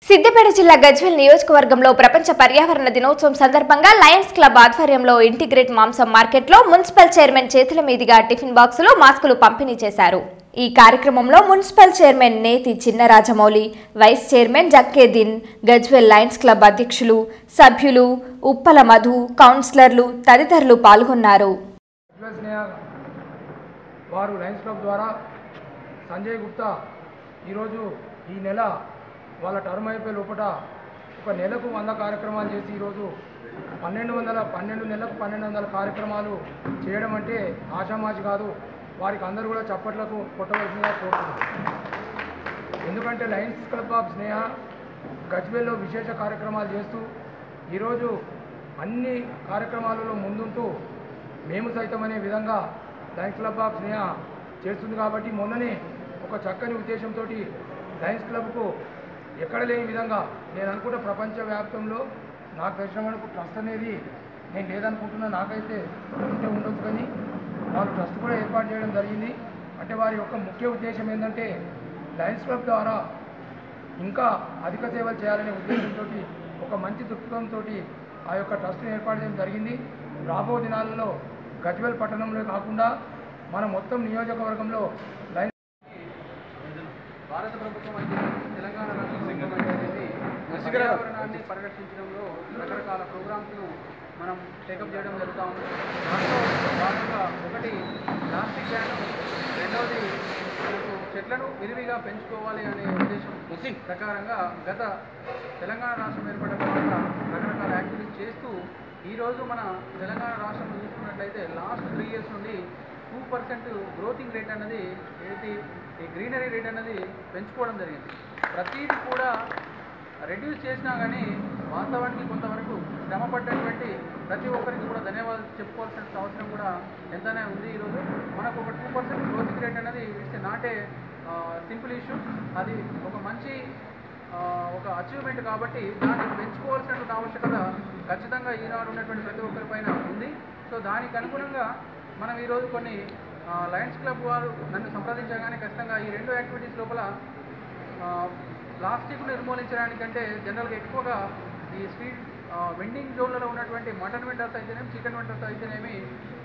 సిద్దిపేట జిల్లా గజ్వేల్ నియోజకవర్గంలో ప్రపంచ పర్యావరణ దినోత్సవం సందర్భంగా లయన్స్ క్లబ్ ఆధ్వర్యంలో ఇంటిగ్రేట్ మాంసం మార్కెట్లో మున్సిపల్ చైర్మన్ చేతుల మీదుగా టిఫిన్ బాక్సులు మాస్కులు పంపిణీ చేశారు ఈ కార్యక్రమంలో మున్సిపల్ చైర్మన్ నేతి చిన్నరాజమౌళి vice chairman జక్కేదిన్ Gajwel Lions club అధ్యక్షులు సభ్యులు ఉప్పల మధు కౌన్సిలర్లు తదితరులు పాల్గొన్నారు ప్లస్ స్నేహ వారు లయన్స్ క్లబ్ ద్వారా సంజయ్ గుప్తా ఈరోజు ఈ నెల వాళ్ళ టర్మ్ అయిపోయే లోపల ఒక నెలకు వంద కార్యక్రమాలు చేసి ఈరోజు పన్నెండు వందల పన్నెండు నెలలకు పన్నెండు వందల కార్యక్రమాలు చేయడం అంటే ఆషామాషి కాదు వారికి అందరూ కూడా చప్పట్లకు కొట్టవలసిందిగా కోరుతున్నాను ఎందుకంటే లయన్స్ క్లబ్ ఆఫ్ స్నేహ గజ్వేల్లో విశేష కార్యక్రమాలు చేస్తూ ఈరోజు అన్ని కార్యక్రమాలలో ముందుంటూ మేము సైతం అనే విధంగా లయన్స్ క్లబ్ ఆఫ్ స్నేహ చేస్తుంది కాబట్టి మొన్ననే ఒక చక్కని ఉద్దేశంతో లయన్స్ క్లబ్కు ఎక్కడ లేని విధంగా నేను అనుకుంటే ప్రపంచ వ్యాప్తంలో నాకు తెలిసిన వరకు ట్రస్ట్ అనేది నేను లేదనుకుంటున్నా నాకైతే ఉంటే ఉండొచ్చు కానీ వాళ్ళు ట్రస్ట్ కూడా ఏర్పాటు చేయడం జరిగింది అంటే వారి యొక్క ముఖ్య ఉద్దేశం ఏంటంటే లయన్స్ క్లబ్ ద్వారా ఇంకా అధిక సేవలు చేయాలనే ఉద్దేశంతో ఒక మంచి దృక్పథంతో ఆ యొక్క ట్రస్ట్ని ఏర్పాటు చేయడం జరిగింది రాబో దినాలలో గజ్వేల్ పట్టణంలో కాకుండా మన మొత్తం నియోజకవర్గంలో లయన్స్ భారత ప్రభుత్వం అయితే తెలంగాణ రాష్ట్ర ప్రభుత్వం అయితే పర్యావరణాన్ని పరిరక్షించడంలో రకరకాల ప్రోగ్రామ్స్ను మనం టేకప్ చేయడం జరుగుతూ ఉంది దాంట్లో భాగంగా ఒకటి ప్లాస్టిక్ బ్యాన్ రెండవది మనకు చెట్లను విరివిగా పెంచుకోవాలి అనే ఉద్దేశం ప్రకారంగా గత తెలంగాణ రాష్ట్రం ఏర్పడిన తర్వాత రకరకాల యాక్టివిటీస్ చేస్తూ ఈరోజు మన తెలంగాణ రాష్ట్రంలో చూసుకున్నట్లయితే లాస్ట్ త్రీ ఇయర్స్ నుండి టూ పర్సెంట్ గ్రోతింగ్ రేట్ అన్నది ఏంటి ఈ గ్రీనరీ రేట్ అనేది పెంచుకోవడం జరిగింది ప్రతిదీ కూడా రెడ్యూస్ చేసినా కానీ వాస్తవానికి కొంతవరకు శ్రమ పడ్డటువంటి ప్రతి ఒక్కరికి కూడా ధన్యవాదాలు చెప్పుకోవాల్సిన అవసరం కూడా ఎంతనే ఉంది ఈరోజు మనకు ఒక టూ పర్సెంట్ గ్రోతింగ్ రేట్ అనేది it's not a simple issue అది ఒక మంచి ఆ, ఒక అచీవ్మెంట్ కాబట్టి దాన్ని పెంచుకోవాల్సినటువంటి ఆవశ్యకత ఖచ్చితంగా ఈనాడు ఉన్నటువంటి ప్రతి ఒక్కరి పైన ఉంది సో దానికి అనుగుణంగా మనం ఈరోజు కొన్ని ఆ, లయన్స్ క్లబ్ వారు నన్ను సంప్రదించగానే ఖచ్చితంగా ఈ రెండు యాక్టివిటీస్ లోపల ఆ, ప్లాస్టిక్ నిర్మూలించడానికంటే జనరల్గా ఎక్కువగా ఈ స్ట్రీట్ వెండింగ్ జోన్లలో ఉన్నటువంటి మటన్ వెండర్స్ అయితేనేమి చికెన్ వెండర్స్ అయితేనేమి